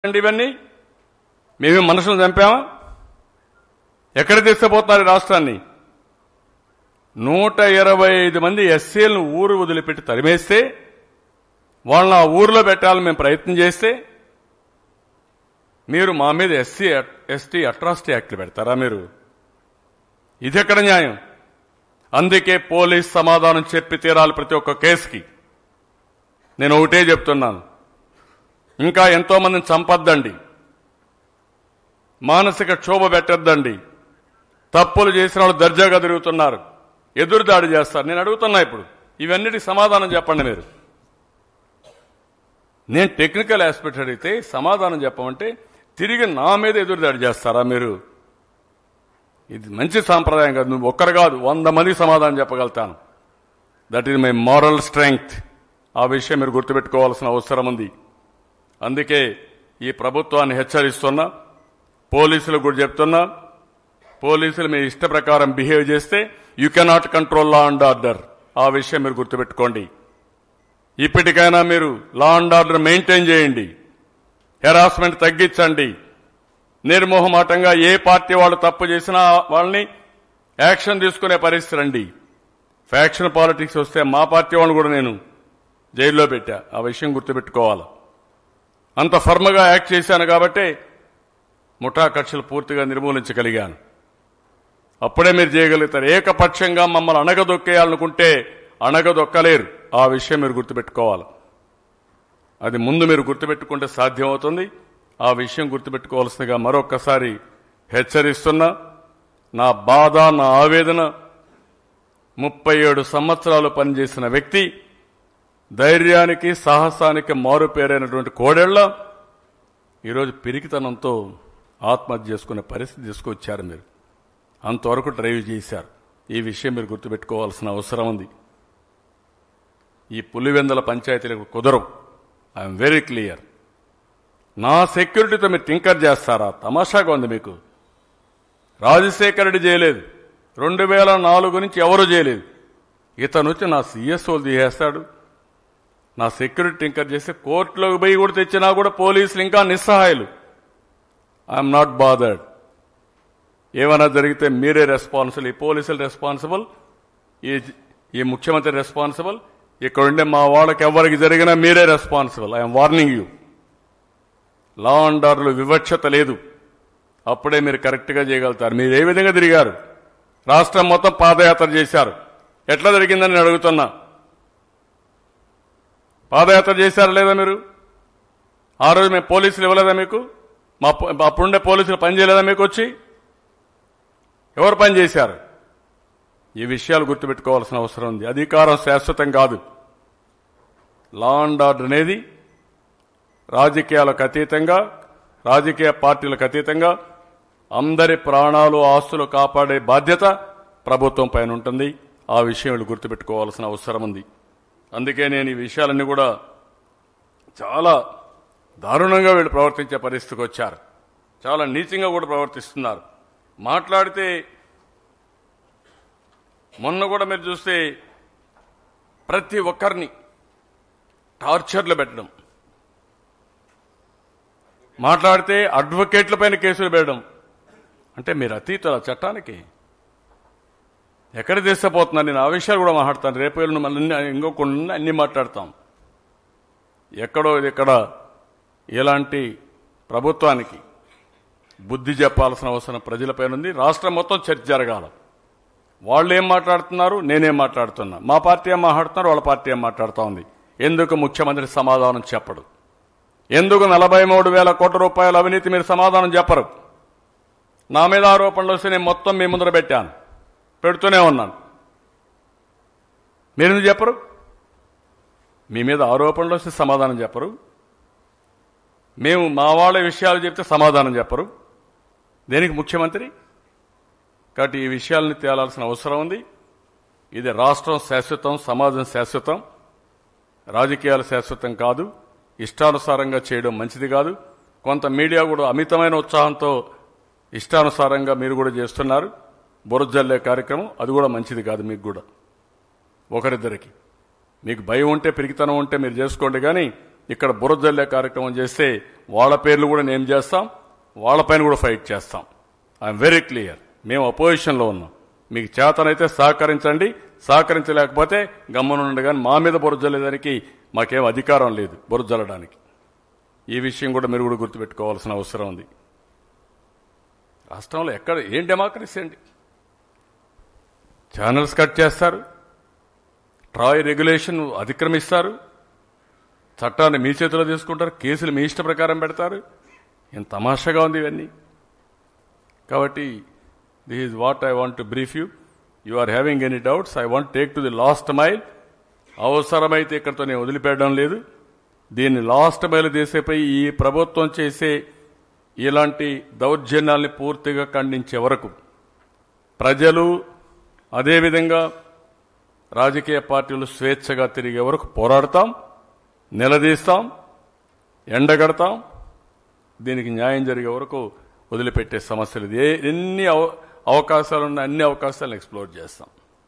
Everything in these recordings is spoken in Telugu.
అండి ఇవన్నీ మేమే మనుషులను చంపామా ఎక్కడ తీసుకుపోతున్నారు ఈ రాష్ట్రాన్ని నూట ఇరవై ఐదు మంది ఎస్సీలను ఊరు వదిలిపెట్టి తరిమేస్తే వాళ్ళని ఆ ఊరిలో పెట్టాలని మేము ప్రయత్నం చేస్తే మీరు మా మీద ఎస్సీ ఎస్టీ అట్రాసిటీ యాక్ట్లు పెడతారా మీరు ఇది ఎక్కడ న్యాయం అందుకే పోలీస్ సమాధానం చెప్పి తీరాలి ప్రతి ఒక్క కేసుకి నేను ఒకటే చెప్తున్నాను ఇంకా ఎంతో మందిని చంపద్దండి మానసిక క్షోభ పెట్టద్దండి తప్పులు చేసిన వాళ్ళు దర్జాగా తిరుగుతున్నారు ఎదురు దాడి చేస్తారు నేను అడుగుతున్నా ఇప్పుడు ఇవన్నిటికి సమాధానం చెప్పండి మీరు నేను టెక్నికల్ ఆస్పెక్ట్ అడిగితే సమాధానం చెప్పమంటే తిరిగి నా మీద ఎదురు దాడి చేస్తారా మీరు ఇది మంచి సాంప్రదాయం కాదు నువ్వు ఒక్కరు కాదు వంద మందికి సమాధానం చెప్పగలుగుతాను that is my moral strength ఆ విషయం మీరు గుర్తుపెట్టుకోవాల్సిన అవసరం ఉంది అందుకే ఈ ప్రభుత్వాన్ని హెచ్చరిస్తున్నా పోలీసులకు కూడా చెప్తున్నా పోలీసులు మీ ఇష్ట ప్రకారం బిహేవ్ చేస్తే you cannot control law and order ఆ విషయం మీరు గుర్తుపెట్టుకోండి ఇప్పటికైనా మీరు లా అండ్ ఆర్డర్ మెయింటైన్ చేయండి హెరాస్మెంట్ తగ్గించండి నిర్మోహమాటంగా ఏ పార్టీ వాళ్ళు తప్పు చేసినా వాళ్ళని యాక్షన్ తీసుకునే పరిస్థితి రండి ఫ్యాక్షన్ పాలిటిక్స్ వస్తే మా పార్టీ వాళ్ళని కూడా నేను జైల్లో పెట్టా ఆ విషయం గుర్తుపెట్టుకోవాలి అంత ఫర్మ్గా యాక్ట్ చేశాను కాబట్టే ముఠా కక్షలు పూర్తిగా నిర్మూలించగలిగాను అప్పుడే మీరు చేయగలుగుతారు ఏకపక్షంగా మమ్మల్ని అణగదొక్కేయాలనుకుంటే అణగదొక్కలేరు ఆ విషయం మీరు గుర్తుపెట్టుకోవాలి అది ముందు మీరు గుర్తుపెట్టుకుంటే సాధ్యమవుతుంది ఆ విషయం గుర్తుపెట్టుకోవాల్సిందిగా మరొక్కసారి హెచ్చరిస్తున్నా నా బాధ నా ఆవేదన ముప్పై ఏడు సంవత్సరాలు పనిచేసిన వ్యక్తి ధైర్యానికి సాహసానికి మారు పేరైనటువంటి కోడెళ్ల ఈరోజు పిరికితనంతో ఆత్మహత్య చేసుకునే పరిస్థితి తీసుకొచ్చారు మీరు అంతవరకు డ్రైవ్ చేశారు ఈ విషయం మీరు గుర్తుపెట్టుకోవాల్సిన అవసరం ఉంది ఈ పులివెందల పంచాయతీలకు కుదరవు ఐఎమ్ వెరీ క్లియర్ నా సెక్యూరిటీతో మీరు టింకర్ చేస్తారా తమాషాగా ఉంది మీకు రాజశేఖర రెడ్డి చేయలేదు రెండు వేల నాలుగు నుంచి ఎవరు చేయలేదు ఇతను వచ్చి నా సిఎస్ఓలు తీసేస్తాడు నా సెక్యూరిటీ టింకర్ చేస్తే కోర్టులోకి పోయి కూడా తెచ్చినా కూడా పోలీసులు ఇంకా నిస్సహాయాలు ఐఎమ్ నాట్ బాదర్డ్ ఏమైనా జరిగితే మీరే రెస్పాన్సిబుల్ ఈ పోలీసులు రెస్పాన్సిబుల్ ఈ ఈ ముఖ్యమంత్రి రెస్పాన్సిబుల్ ఇక్కడ ఉండే మా వాళ్ళకి ఎవరికి జరిగినా మీరే responsible I'm warning you law and ఆర్డర్లు వివక్షత లేదు అప్పుడే మీరు కరెక్ట్గా చేయగలుగుతారు మీరు ఏ విధంగా తిరిగారు రాష్ట్రం మొత్తం పాదయాత్ర చేశారు ఎట్లా జరిగిందని నేను అడుగుతున్నా పాదయాత్ర చేశారా లేదా మీరు ఆ రోజు మేము పోలీసులు ఇవ్వలేదా మీకు మా పో- అప్పుడుండే పోలీసులు పని చేయలేదా మీకు వచ్చి ఎవరు పని చేశారు ఈ విషయాలు గుర్తుపెట్టుకోవాల్సిన అవసరం ఉంది అధికారం శాశ్వతం కాదు లా అండ్ ఆర్డర్ అనేది రాజకీయాలకు అతీతంగా రాజకీయ పార్టీలకు అతీతంగా అందరి ప్రాణాలు ఆస్తులు కాపాడే బాధ్యత ప్రభుత్వం పైన ఉంటుంది ఆ విషయం వీళ్ళు గుర్తుపెట్టుకోవాల్సిన అవసరం ఉంది అందుకే నేను ఈ విషయాలన్నీ కూడా చాలా దారుణంగా వీళ్ళు ప్రవర్తించే పరిస్థితికి వచ్చారు చాలా నీచంగా కూడా ప్రవర్తిస్తున్నారు మాట్లాడితే మొన్న కూడా మీరు చూస్తే ప్రతి ఒక్కరిని టార్చర్లు పెట్టడం మాట్లాడితే అడ్వకేట్ల పైన కేసులు పెట్టడం అంటే మీరు అతీతుల చట్టానికి ఎక్కడ తీసుకుపోతున్నారు నేను ఆ విషయాలు కూడా మాట్లాడతాను రేపు ఎల్లుండి మళ్ళీ అన్ని- ఇంకొక అన్ని మాట్లాడతాం ఎక్కడో ఇది ఎక్కడ ఇలాంటి ప్రభుత్వానికి బుద్ధి చెప్పాల్సిన అవసరం ప్రజలపైన ఉంది రాష్ట్రం మొత్తం చర్చ జరగాల వాళ్ళు ఏం మాట్లాడుతున్నారు నేనేం మాట్లాడుతున్నా మా పార్టీ ఏం మాట్లాడుతున్నారు వాళ్ళ పార్టీ ఏం మాట్లాడుతూ ఉంది ఎందుకు ముఖ్యమంత్రి సమాధానం చెప్పడు ఎందుకు నలభై మూడు వేల కోట్ల రూపాయల అవినీతి మీరు సమాధానం చెప్పరు నా మీద ఆరోపణలు వస్తే నేను మొత్తం మీ ముందర పెట్టాను పెడుతూనే ఉన్నాను మీరెందుకు చెప్పరు మీ మీద ఆరోపణలు వస్తే సమాధానం చెప్పరు మేము మా వాళ్ళ విషయాలు చెప్తే సమాధానం చెప్పరు దేనికి ముఖ్యమంత్రి కాబట్టి ఈ విషయాలను తేలాల్సిన అవసరం ఉంది ఇది రాష్ట్రం శాశ్వతం సమాజం శాశ్వతం రాజకీయాలు శాశ్వతం కాదు ఇష్టానుసారంగా చేయడం మంచిది కాదు కొంత మీడియా కూడా అమితమైన ఉత్సాహంతో ఇష్టానుసారంగా మీరు కూడా చేస్తున్నారు బురజల్లే కార్యక్రమం అది కూడా మంచిది కాదు మీకు కూడా ఒకరిద్దరికి మీకు భయం ఉంటే పిరికితనం ఉంటే మీరు చేసుకోండి కానీ ఇక్కడ బురదల్లే కార్యక్రమం చేస్తే వాళ్ళ పేర్లు కూడా నేమ్ చేస్తాం వాళ్ళపైన కూడా ఫైట్ చేస్తాం ఐఎమ్ వెరీ క్లియర్ మేము అపోజిషన్లో ఉన్నాం మీకు చేతనైతే సహకరించండి సహకరించలేకపోతే గమ్మనుండి కానీ మా మీద బురజల్లేదానికి మాకేం అధికారం లేదు బురజల్లడానికి ఈ విషయం కూడా మీరు కూడా గుర్తుపెట్టుకోవాల్సిన అవసరం ఉంది రాష్ట్రంలో ఎక్కడ ఏం డెమోక్రసీ అండి ఛానల్స్ కట్ చేస్తారు ట్రాయ్ రెగ్యులేషన్ అతిక్రమిస్తారు చట్టాన్ని మీ చేతిలో తీసుకుంటారు కేసులు మీ ఇష్ట ప్రకారం పెడతారు ఎంత తమాషాగా ఉంది ఇవన్నీ కాబట్టి this is what I want to brief you you are having any doubts I want take to the last mile అవసరమైతే ఇక్కడతో నేను వదిలిపెట్టడం లేదు దీన్ని లాస్ట్ మైల్ తీసేపై ఈ ప్రభుత్వం చేసే ఇలాంటి దౌర్జన్యాల్ని పూర్తిగా ఖండించే వరకు ప్రజలు అదేవిధంగా రాజకీయ పార్టీలు స్వేచ్ఛగా తిరిగే వరకు పోరాడతాం నిలదీస్తాం ఎండగడతాం దీనికి న్యాయం జరిగే వరకు వదిలిపెట్టే సమస్యలు ఇది. ఏ ఎన్ని అవ- అవకాశాలు ఉన్న అన్ని అవకాశాలను ఎక్స్ప్లోర్ చేస్తాం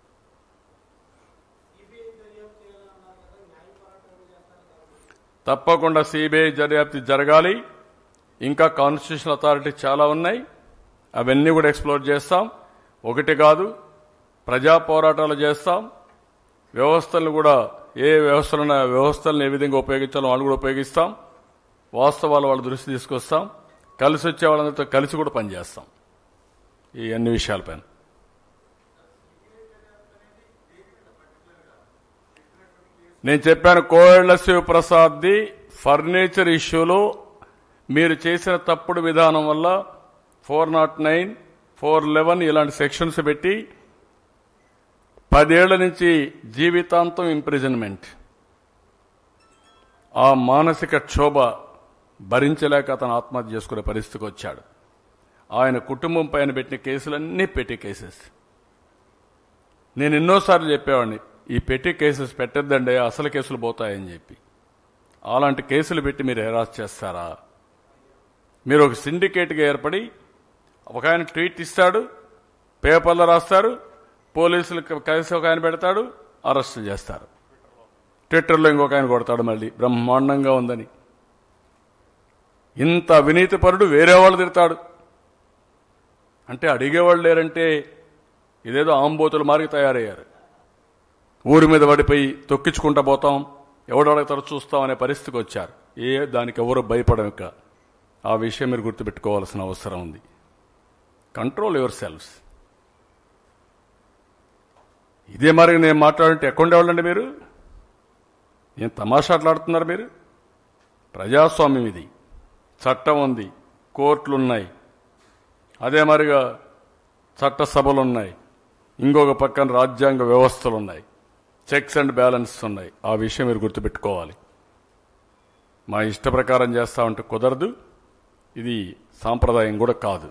తప్పకుండా సిబిఐ దర్యాప్తు జరగాలి ఇంకా కాన్స్టిట్యూషన్ అథారిటీ చాలా ఉన్నాయి అవన్నీ కూడా ఎక్స్ప్లోర్ చేస్తాం ఒకటి కాదు ప్రజా పోరాటాలు చేస్తాం వ్యవస్థలను కూడా ఏ వ్యవస్థలను ఆ వ్యవస్థలను ఏ విధంగా ఉపయోగించాలో వాళ్ళు కూడా ఉపయోగిస్తాం వాస్తవాలు వాళ్ళ దృష్టి తీసుకొస్తాం కలిసి వచ్చే వాళ్ళందరితో కలిసి కూడా పనిచేస్తాం ఈ అన్ని విషయాలపైన నేను చెప్పాను కోళ్ల శివప్రసాద్ది ఫర్నిచర్ ఇష్యూలో మీరు చేసిన తప్పుడు విధానం వల్ల four nought nine four eleven ఇలాంటి సెక్షన్స్ పెట్టి పదేళ్ల నుంచి జీవితాంతం ఇంప్రిజన్మెంట్ ఆ మానసిక క్షోభ భరించలేక అతను ఆత్మహత్య చేసుకునే పరిస్థితికి వచ్చాడు ఆయన కుటుంబం పైన పెట్టిన కేసులన్నీ పెట్టి కేసెస్ నేను ఎన్నోసార్లు చెప్పేవాడిని ఈ పెట్టి కేసెస్ పెట్టద్దండి అసలు కేసులు పోతాయని చెప్పి అలాంటి కేసులు పెట్టి మీరు హెరాస్ చేస్తారా మీరు ఒక సిండికేట్గా ఏర్పడి ఒక ఆయన ట్వీట్ ఇస్తాడు పేపర్లో రాస్తారు పోలీసులు కలిసి ఒక ఆయన పెడతాడు అరెస్ట్ చేస్తారు ట్విట్టర్లో ఇంకొక ఆయన కొడతాడు మళ్ళీ బ్రహ్మాండంగా ఉందని ఇంత అవినీతి పరుడు వేరే వాళ్ళు తిడతాడు అంటే అడిగేవాళ్ళు లేరంటే ఇదేదో ఆంబోతులు మారి తయారయ్యారు ఊరి మీద పడిపోయి తొక్కించుకుంటా పోతాం ఎవడు అడగతారో చూస్తాం అనే పరిస్థితికి వచ్చారు ఏ దానికి ఎవరు భయపడక ఆ విషయం మీరు గుర్తుపెట్టుకోవాల్సిన అవసరం ఉంది కంట్రోల్ యువర్ సెల్ఫ్స్ ఇదే మరి నేను మాట్లాడుంటే ఎక్కడుండేవాళ్ళండి మీరు ఏం తమాషాట్లాడుతున్నారు మీరు ప్రజాస్వామ్యం ఇది చట్టం ఉంది కోర్టులున్నాయి అదే మరిగా చట్టసభలు ఉన్నాయి ఇంకొక పక్కన రాజ్యాంగ వ్యవస్థలు ఉన్నాయి చెక్స్ అండ్ బ్యాలెన్స్ ఉన్నాయి ఆ విషయం మీరు గుర్తుపెట్టుకోవాలి మా ఇష్ట ప్రకారం చేస్తామంటే కుదరదు ఇది సాంప్రదాయం కూడా కాదు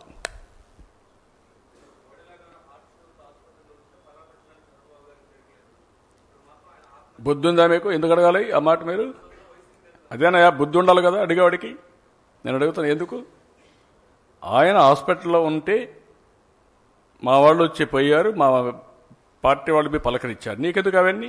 బుద్ధి ఉందా మీకు ఎందుకు అడగాలి ఆ మాట మీరు అదేనయ్యా బుద్ధి ఉండాలి కదా అడిగేవాడికి నేను అడుగుతాను ఎందుకు ఆయన హాస్పిటల్లో ఉంటే మా వాళ్ళు వచ్చి పోయారు మా పార్టీ వాళ్ళు మీ పలకరించారు నీకెందుకు అవన్నీ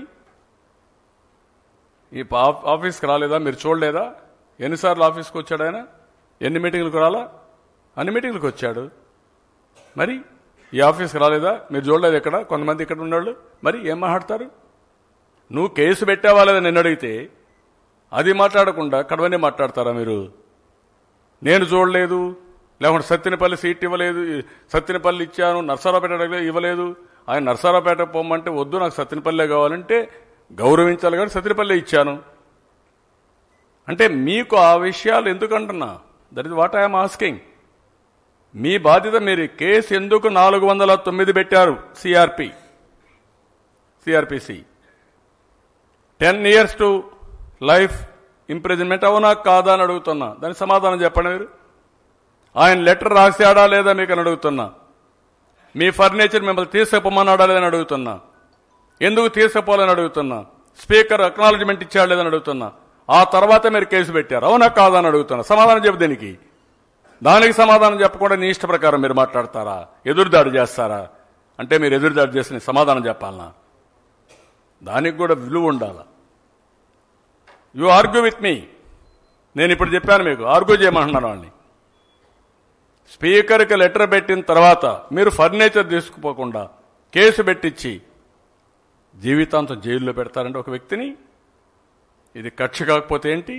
ఈ పా- ఆఫీస్కి రాలేదా మీరు చూడలేదా ఎన్నిసార్లు ఆఫీస్కి వచ్చాడు ఆయన ఎన్ని మీటింగ్లకు రాలా అన్ని మీటింగ్లకు వచ్చాడు మరి ఈ ఆఫీస్కి రాలేదా మీరు చూడలేదు ఇక్కడ కొంతమంది ఇక్కడ ఉన్నవాళ్ళు మరి ఏం మాట్లాడతారు నువ్వు కేసు పెట్టావా లేదా నిన్ను అడిగితే అది మాట్లాడకుండా కడవనే మాట్లాడతారా మీరు నేను చూడలేదు లేకుంటే సత్తినపల్లి సీట్ ఇవ్వలేదు సత్తినపల్లి ఇచ్చాను నర్సారావుపేట అడగలేదు, ఇవ్వలేదు ఆయన నర్సారావుపేట పొమ్మంటే వద్దు నాకు సత్తినపల్లె కావాలంటే గౌరవించాలి కానీ సత్తినపల్లి ఇచ్చాను అంటే మీకు ఆ విషయాలు ఎందుకంటున్నా that is what I'm asking మీ బాధ్యత మీరు కేసు ఎందుకు నాలుగు వందల తొమ్మిది పెట్టారు CRP CRPC ten years to life imprisonment అవునా కాదా అని అడుగుతున్నా దానికి సమాధానం చెప్పండి మీరు ఆయన లెటర్ రాశాడా లేదా మీకు అని అడుగుతున్నా మీ ఫర్నిచర్ మిమ్మల్ని తీసుకుపోమన్నాడా లేదని అడుగుతున్నా ఎందుకు తీసుకుపోవాలని అడుగుతున్నా స్పీకర్ అక్నాలజ్మెంట్ ఇచ్చాడు లేదని అడుగుతున్నా ఆ తర్వాత మీరు కేసు పెట్టారు అవునా కాదా అని అడుగుతున్నా సమాధానం చెప్పు దీనికి దానికి సమాధానం చెప్పకుండా నీ ఇష్ట ప్రకారం మీరు మాట్లాడతారా ఎదురుదాడి చేస్తారా అంటే మీరు ఎదురుదాడి చేసిన సమాధానం చెప్పాలనా దానికి కూడా విలువ ఉండాలి యు ఆర్గ్యూ విత్ మీ నేను ఇప్పుడు చెప్పాను మీకు ఆర్గ్యూ చేయమంటున్నాను వాళ్ళని స్పీకర్కి లెటర్ పెట్టిన తర్వాత మీరు ఫర్నిచర్ తీసుకుపోకుండా కేసు పెట్టించి జీవితాంతం జైల్లో పెడతారంటే ఒక వ్యక్తిని ఇది కక్ష కాకపోతే ఏంటి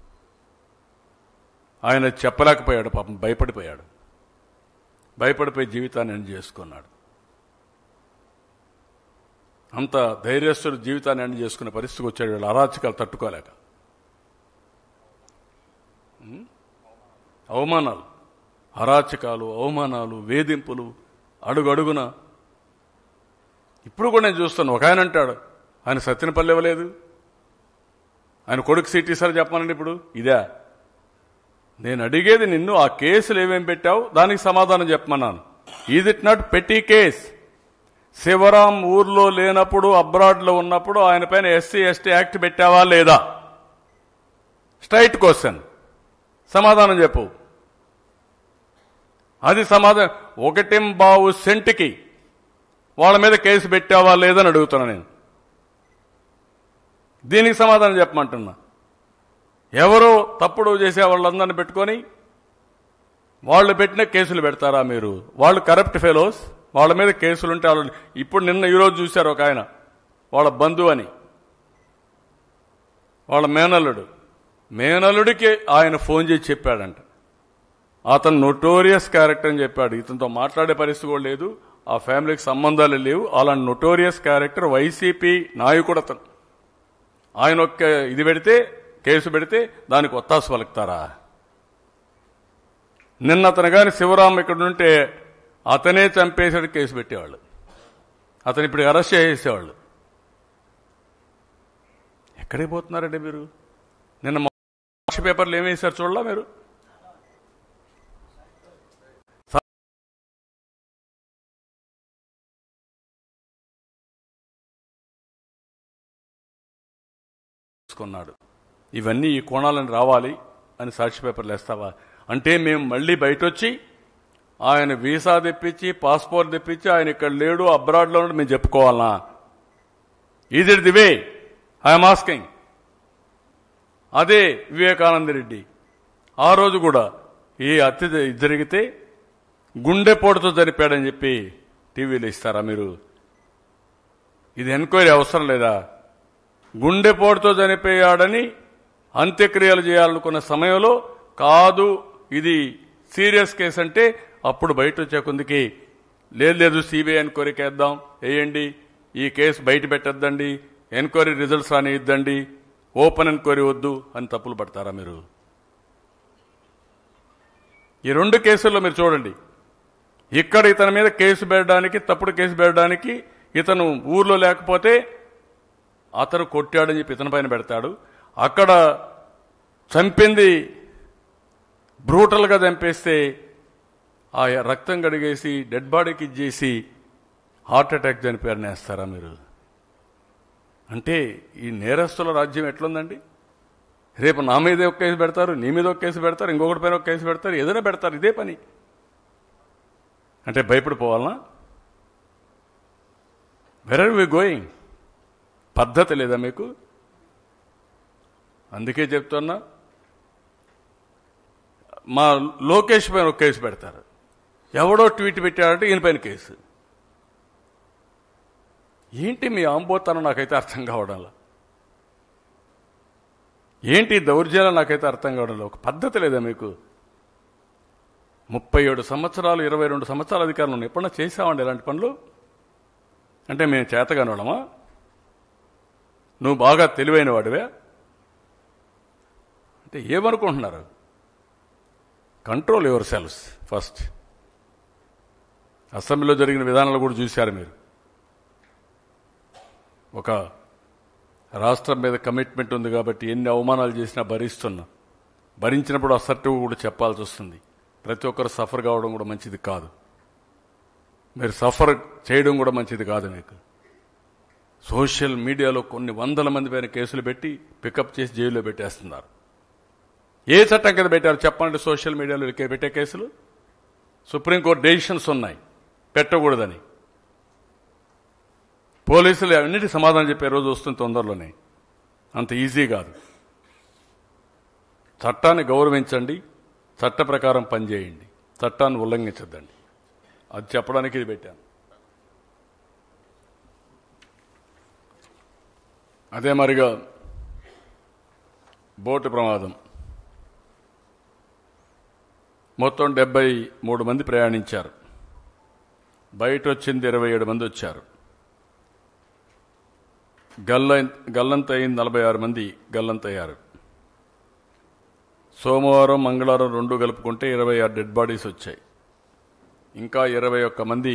ఆయన చెప్పలేకపోయాడు పాపం భయపడిపోయాడు భయపడిపోయి జీవితాన్ని ఎండ్ చేసుకున్నాడు అంత ధైర్యస్తుడు జీవితాన్ని ఎండ్ చేసుకునే పరిస్థితికి వచ్చాడు వీళ్ళు అరాచకాలు తట్టుకోలేక ఉం? అవమానాలు అరాచకాలు అవమానాలు వేధింపులు అడుగడుగున ఇప్పుడు కూడా నేను చూస్తాను ఒక ఆయన అంటాడు ఆయన సత్యనపల్లి ఇవ్వలేదు ఆయన కొడుకు సీట్ ఇస్తారు చెప్పమనండి ఇప్పుడు ఇదే నేను అడిగేది నిన్ను ఆ కేసులు ఏమేం పెట్టావు దానికి సమాధానం చెప్పమన్నాను ఈజ్ ఇట్ నాట్ పెట్టి కేస్ శివరాం ఊర్లో లేనప్పుడు అబ్రాడ్ లో ఉన్నప్పుడు ఆయన పైన ఎస్సీ ఎస్టీ యాక్ట్ పెట్టావా లేదా స్ట్రైట్ క్వశ్చన్ సమాధానం చెప్పు అది సమాధానం ఒకటింబావు సెంటుకి వాళ్ళ మీద కేసు పెట్టావా లేదని అడుగుతున్నా నేను దీనికి సమాధానం చెప్పమంటున్నా ఎవరో తప్పుడు చేసే వాళ్ళందరిని పెట్టుకొని వాళ్ళు పెట్టిన కేసులు పెడతారా మీరు వాళ్ళు కరప్ట్ ఫెలోస్ వాళ్ళ మీద కేసులు ఉంటే వాళ్ళు ఇప్పుడు నిన్న ఈరోజు చూశారు ఒక ఆయన వాళ్ళ బంధువు అని వాళ్ళ మేనల్లుడు మేనల్లుడికి ఆయన ఫోన్ చేసి చెప్పాడంట అతను నొటోరియస్ క్యారెక్టర్ అని చెప్పాడు ఇతనితో మాట్లాడే పరిస్థితి కూడా లేదు ఆ ఫ్యామిలీకి సంబంధాలు లేవు అలాంటి నొటోరియస్ క్యారెక్టర్ వైసీపీ నాయకుడు అతను ఆయన ఒక్క ఇది పెడితే కేసు పెడితే దానికి ఒత్తాసు పలుకుతారా నిన్న అతను గాని శివరాం ఇక్కడ ఉంటే అతనే చంపేశాడు కేసు పెట్టేవాళ్ళు అతను ఇప్పుడు అరెస్ట్ చేసేవాళ్ళు ఎక్కడికి పోతున్నారండి మీరు నిన్న మార్చి పేపర్లు ఏమేశారు చూడలా మీరు తీసుకున్నాడు ఇవన్నీ ఈ కోణాలను రావాలి అని సాక్షి పేపర్లు వేస్తావా అంటే మేము మళ్ళీ బయట వచ్చి ఆయన వీసా తెప్పించి పాస్పోర్ట్ తెప్పించి ఆయన ఇక్కడ లేడు అబ్రాడ్లో ఉన్నాడు మేము చెప్పుకోవాలనా is it the way I'm asking అదే వివేకానంద రెడ్డి ఆ రోజు కూడా ఈ హత్య జ- జరిగితే గుండెపోటుతో జరిపాడని చెప్పి టీవీలో ఇస్తారా మీరు ఇది ఎంక్వైరీ అవసరం లేదా గుండెపోటుతో చనిపోయాడని అంత్యక్రియలు చేయాలనుకున్న సమయంలో కాదు ఇది సీరియస్ కేసు అంటే అప్పుడు బయట వచ్చే కొందికి లేదు లేదు సిబిఐ ఎంక్వైరీకి వేద్దాం వేయండి ఈ కేసు బయట పెట్టద్దండి ఎంక్వైరీ రిజల్ట్స్ రానిద్దండి ఓపెన్ ఎంక్వైరీ వద్దు అని తప్పులు పడతారా మీరు ఈ రెండు కేసుల్లో మీరు చూడండి ఇక్కడ ఇతని మీద కేసు పెట్టడానికి తప్పుడు కేసు పెట్టడానికి ఇతను ఊర్లో లేకపోతే అతను కొట్టాడని చెప్పి ఇతని పైన పెడతాడు అక్కడ చంపింది బ్రూటల్గా చంపేస్తే ఆ రక్తం కడిగేసి డెడ్ బాడీకి ఇచ్చేసి హార్ట్ అటాక్ చనిపోయారని వేస్తారా మీరు అంటే ఈ నేరస్తుల రాజ్యం ఎట్లుందండి రేపు నా మీదే ఒక కేసు పెడతారు నీ మీద ఒక కేసు పెడతారు ఇంకొకటి పైన ఒక కేసు పెడతారు ఏదైనా పెడతారు ఇదే పని అంటే భయపడిపోవాలనా వెర్ ఆర్ వి గోయింగ్ పద్ధతి లేదా మీకు అందుకే చెప్తున్నా మా లోకేష్ పైన ఒక కేసు పెడతారు ఎవడో ట్వీట్ పెట్టాడంటే ఈయన పైన కేసు ఏంటి మీ ఆంబోతనం నాకైతే అర్థం కావడంలా ఏంటి ఈ దౌర్జన్యం నాకైతే అర్థం కావడంలో ఒక పద్ధతి లేదా మీకు ముప్పై ఏడు సంవత్సరాలు ఇరవై రెండు సంవత్సరాల అధికారులు ఉన్నాయి ఎప్పుడన్నా చేసామండి ఇలాంటి పనులు అంటే మేము చేతగాని వాళ్ళమా నువ్వు బాగా తెలివైన వాడివే అంటే ఏమనుకుంటున్నారు కంట్రోల్ యువర్ సెల్స్ ఫస్ట్ అసెంబ్లీలో జరిగిన విధానాలు కూడా చూశారు మీరు ఒక రాష్ట్రం మీద కమిట్మెంట్ ఉంది కాబట్టి ఎన్ని అవమానాలు చేసినా భరిస్తున్నా భరించినప్పుడు అసర్టివ్ కూడా చెప్పాల్సి వస్తుంది ప్రతి ఒక్కరు సఫర్ కావడం కూడా మంచిది కాదు మీరు సఫర్ చేయడం కూడా మంచిది కాదు మీకు సోషల్ మీడియాలో కొన్ని వందల మంది పైన కేసులు పెట్టి పికప్ చేసి జైల్లో పెట్టేస్తున్నారు ఏ చట్టం కింద పెట్టారు చెప్పండి సోషల్ మీడియాలో కే- పెట్టే కేసులు సుప్రీంకోర్టు డెసిషన్స్ ఉన్నాయి పెట్టకూడదని పోలీసులు అన్నిటి సమాధానం చెప్పే రోజు వస్తుంది తొందరలోనే అంత ఈజీ కాదు చట్టాన్ని గౌరవించండి చట్ట ప్రకారం పనిచేయండి చట్టాన్ని ఉల్లంఘించద్దండి అది చెప్పడానికి ఇది పెట్టాను అదే మరిగా బోటు ప్రమాదం మొత్తం డెబ్బై మూడు మంది ప్రయాణించారు బయట వచ్చింది ఇరవై ఏడు మంది వచ్చారు గల్ల గల్లంత అయింది నలభై ఆరు మంది గల్లంతయ్యారు సోమవారం మంగళవారం రెండు కలుపుకుంటే ఇరవై ఆరు డెడ్ బాడీస్ వచ్చాయి ఇంకా ఇరవై ఒక్క మంది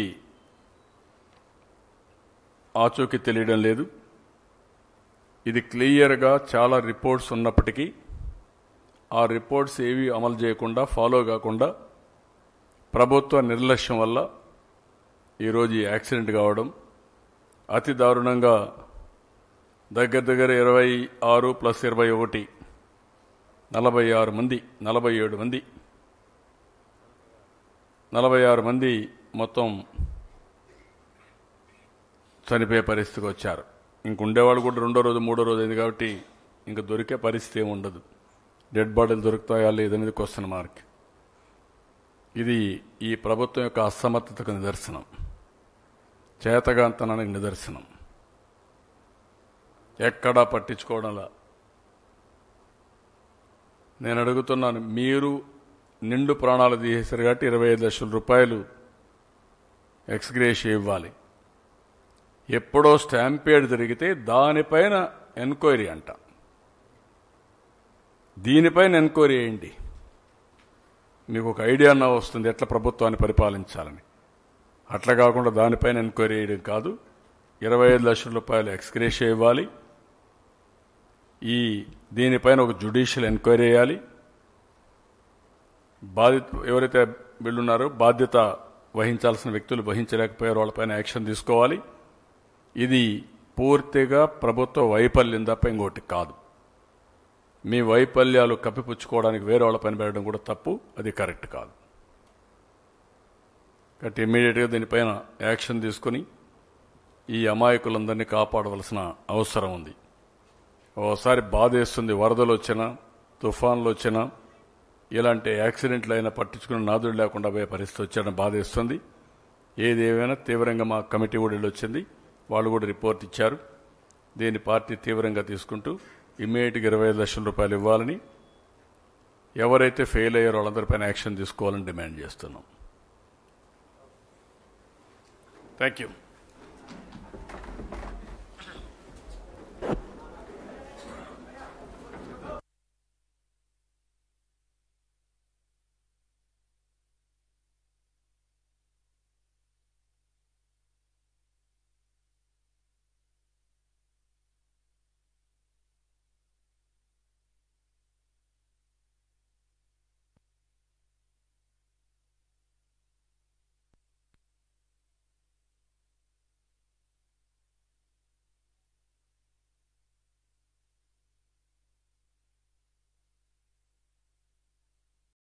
ఆచూకీ తెలియడం లేదు ఇది క్లియర్గా చాలా రిపోర్ట్స్ ఉన్నప్పటికీ ఆ రిపోర్ట్స్ ఏవి అమలు చేయకుండా ఫాలో కాకుండా ప్రభుత్వ నిర్లక్ష్యం వల్ల ఈరోజు ఈ యాక్సిడెంట్ కావడం అతి దారుణంగా దగ్గర దగ్గర ఇరవై ఆరు ప్లస్ ఇరవై ఒకటి నలభై ఆరు మంది నలభై ఏడు మంది నలభై ఆరు మంది మొత్తం చనిపోయే పరిస్థితికి వచ్చారు ఇంక ఉండేవాళ్ళు కూడా రెండో రోజు మూడో రోజు అయింది కాబట్టి ఇంక దొరికే పరిస్థితి ఏమి ఉండదు డెడ్ బాడీలు దొరుకుతాయా లేదనేది క్వశ్చన్ మార్క్ ఇది ఈ ప్రభుత్వం యొక్క అసమర్థతకు నిదర్శనం చేతగాంతనానికి నిదర్శనం ఎక్కడా పట్టించుకోవడంలా నేను అడుగుతున్నాను మీరు నిండు ప్రాణాలు తీసేశారు కాబట్టి ఇరవై ఐదు లక్షల రూపాయలు ఎక్స్గ్రేషియా ఇవ్వాలి ఎప్పుడో స్టాంపేడ్ జరిగితే దానిపైన ఎంక్వైరీ అంట దీనిపైన ఎంక్వైరీ చేయండి మీకు ఒక ఐడియా అన్న వస్తుంది ఎట్లా ప్రభుత్వాన్ని పరిపాలించాలని అట్లా కాకుండా దానిపైన ఎంక్వైరీ చేయడం కాదు ఇరవై ఐదు లక్షల రూపాయలు ఎక్స్గ్రేషియా ఇవ్వాలి ఈ దీనిపైన ఒక జ్యుడిషియల్ ఎంక్వైరీ చేయాలి బాధిత ఎవరైతే వీళ్ళున్నారో బాధ్యత వహించాల్సిన వ్యక్తులు వహించలేకపోయారో వాళ్ళపైన యాక్షన్ తీసుకోవాలి ఇది పూర్తిగా ప్రభుత్వ వైఫల్యం తప్ప ఇంకోటి కాదు మీ వైఫల్యాలు కప్పిపుచ్చుకోవడానికి వేరే వాళ్ళ పని పెట్టడం కూడా తప్పు అది కరెక్ట్ కాదు కాబట్టి ఇమ్మీడియట్గా దీనిపైన యాక్షన్ తీసుకుని ఈ అమాయకులందరినీ కాపాడవలసిన అవసరం ఉంది ఓసారి బాధేస్తుంది వరదలు వచ్చినా తుఫాన్లు వచ్చినా ఇలాంటి యాక్సిడెంట్లు అయినా పట్టించుకుని నాదుడు లేకుండా పోయే పరిస్థితి వచ్చాడని బాధేస్తుంది ఏది ఏమైనా తీవ్రంగా మా కమిటీ కూడా వచ్చింది వాళ్ళు కూడా రిపోర్ట్ ఇచ్చారు దీన్ని పార్టీ తీవ్రంగా తీసుకుంటూ ఇమ్మీడియట్గా ఇరవై ఐదు లక్షల రూపాయలు ఇవ్వాలని ఎవరైతే ఫెయిల్ అయ్యారో వాళ్ళందరిపైన యాక్షన్ తీసుకోవాలని డిమాండ్ చేస్తున్నాం థ్యాంక్ యూ